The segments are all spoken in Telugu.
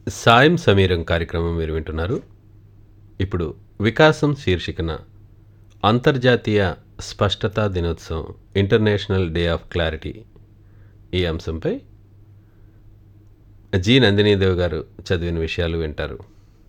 సాయం సమీరం కార్యక్రమం మీరు వింటున్నారు ఇప్పుడు వికాసం శీర్షికన అంతర్జాతీయ స్పష్టతా దినోత్సవం ఇంటర్నేషనల్ డే ఆఫ్ క్లారిటీ ఈ అంశంపై జి నందినీదేవ్ గారు చదివిన విషయాలు వింటారు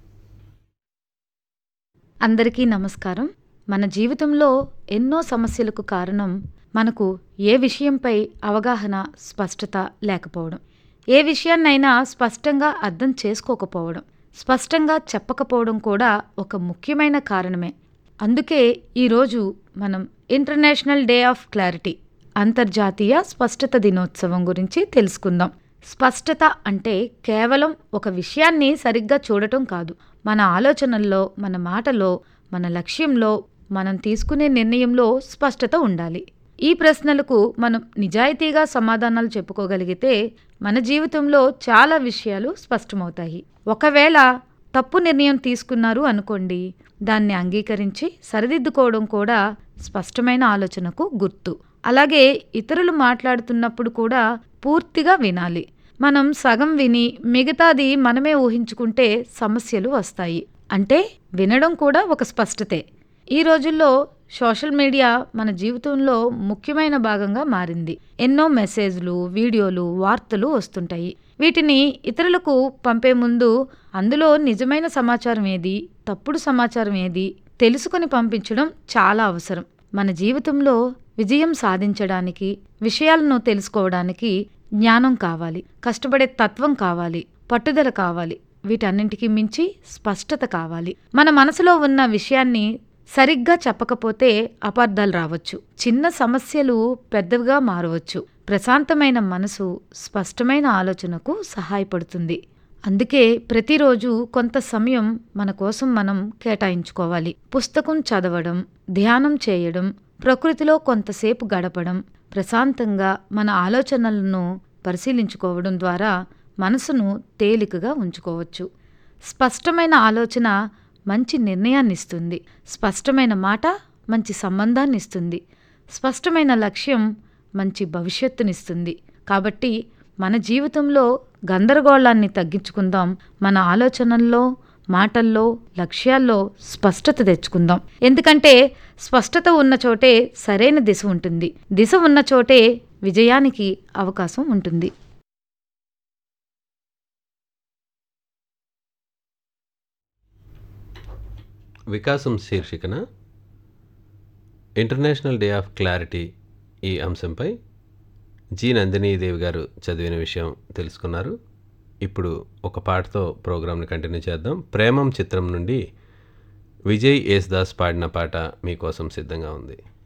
అందరికీ నమస్కారం మన జీవితంలో ఎన్నో సమస్యలకు కారణం మనకు ఏ విషయంపై అవగాహన స్పష్టత లేకపోవడం ఏ విషయాన్నైనా స్పష్టంగా అర్థం చేసుకోకపోవడం స్పష్టంగా చెప్పకపోవడం కూడా ఒక ముఖ్యమైన కారణమే అందుకే ఈరోజు మనం ఇంటర్నేషనల్ డే ఆఫ్ క్లారిటీ అంతర్జాతీయ స్పష్టత దినోత్సవం గురించి తెలుసుకుందాం స్పష్టత అంటే కేవలం ఒక విషయాన్ని సరిగ్గా చూడటం కాదు మన ఆలోచనల్లో మన మాటలో మన లక్ష్యంలో మనం తీసుకునే నిర్ణయంలో స్పష్టత ఉండాలి ఈ ప్రశ్నలకు మనం నిజాయితీగా సమాధానాలు చెప్పుకోగలిగితే మన జీవితంలో చాలా విషయాలు స్పష్టమవుతాయి ఒకవేళ తప్పు నిర్ణయం తీసుకున్నారు అనుకోండి దాన్ని అంగీకరించి సరిదిద్దుకోవడం కూడా స్పష్టమైన ఆలోచనకు గుర్తు అలాగే ఇతరులు మాట్లాడుతున్నప్పుడు కూడా పూర్తిగా వినాలి మనం సగం విని మిగతాది మనమే ఊహించుకుంటే సమస్యలు వస్తాయి అంటే వినడం కూడా ఒక స్పష్టతే ఈ రోజుల్లో సోషల్ మీడియా మన జీవితంలో ముఖ్యమైన భాగంగా మారింది ఎన్నో మెసేజ్లు వీడియోలు వార్తలు వస్తుంటాయి వీటిని ఇతరులకు పంపే ముందు అందులో నిజమైన సమాచారం ఏది తప్పుడు సమాచారం ఏది తెలుసుకొని పంపించడం చాలా అవసరం మన జీవితంలో విజయం సాధించడానికి విషయాలను తెలుసుకోవడానికి జ్ఞానం కావాలి కష్టపడే తత్వం కావాలి పట్టుదల కావాలి వీటన్నింటికి మించి స్పష్టత కావాలి మన మనసులో ఉన్న విషయాన్ని సరిగ్గా చెప్పకపోతే అపార్థాలు రావచ్చు చిన్న సమస్యలు పెద్దవిగా మారవచ్చు ప్రశాంతమైన మనసు స్పష్టమైన ఆలోచనకు సహాయపడుతుంది అందుకే ప్రతిరోజు కొంత సమయం మన కోసం మనం కేటాయించుకోవాలి పుస్తకం చదవడం ధ్యానం చేయడం ప్రకృతిలో కొంతసేపు గడపడం ప్రశాంతంగా మన ఆలోచనలను పరిశీలించుకోవడం ద్వారా మనసును తేలికగా ఉంచుకోవచ్చు స్పష్టమైన ఆలోచన మంచి నిర్ణయాన్ని ఇస్తుంది స్పష్టమైన మాట మంచి సంబంధాన్ని ఇస్తుంది స్పష్టమైన లక్ష్యం మంచి భవిష్యత్తునిస్తుంది కాబట్టి మన జీవితంలో గందరగోళాన్ని తగ్గించుకుందాం మన ఆలోచనల్లో మాటల్లో లక్ష్యాల్లో స్పష్టత తెచ్చుకుందాం ఎందుకంటే స్పష్టత ఉన్న చోటే సరైన దిశ ఉంటుంది దిశ ఉన్న చోటే విజయానికి అవకాశం ఉంటుంది వికాసం శీర్షికన ఇంటర్నేషనల్ డే ఆఫ్ క్లారిటీ ఈ అంశంపై జి నందినీదేవి గారు చదివిన విషయం తెలుసుకున్నారు ఇప్పుడు ఒక పాటతో ప్రోగ్రాంని కంటిన్యూ చేద్దాం ప్రేమం చిత్రం నుండి విజయ్ యేసుదాస్ పాడిన పాట మీకోసం సిద్ధంగా ఉంది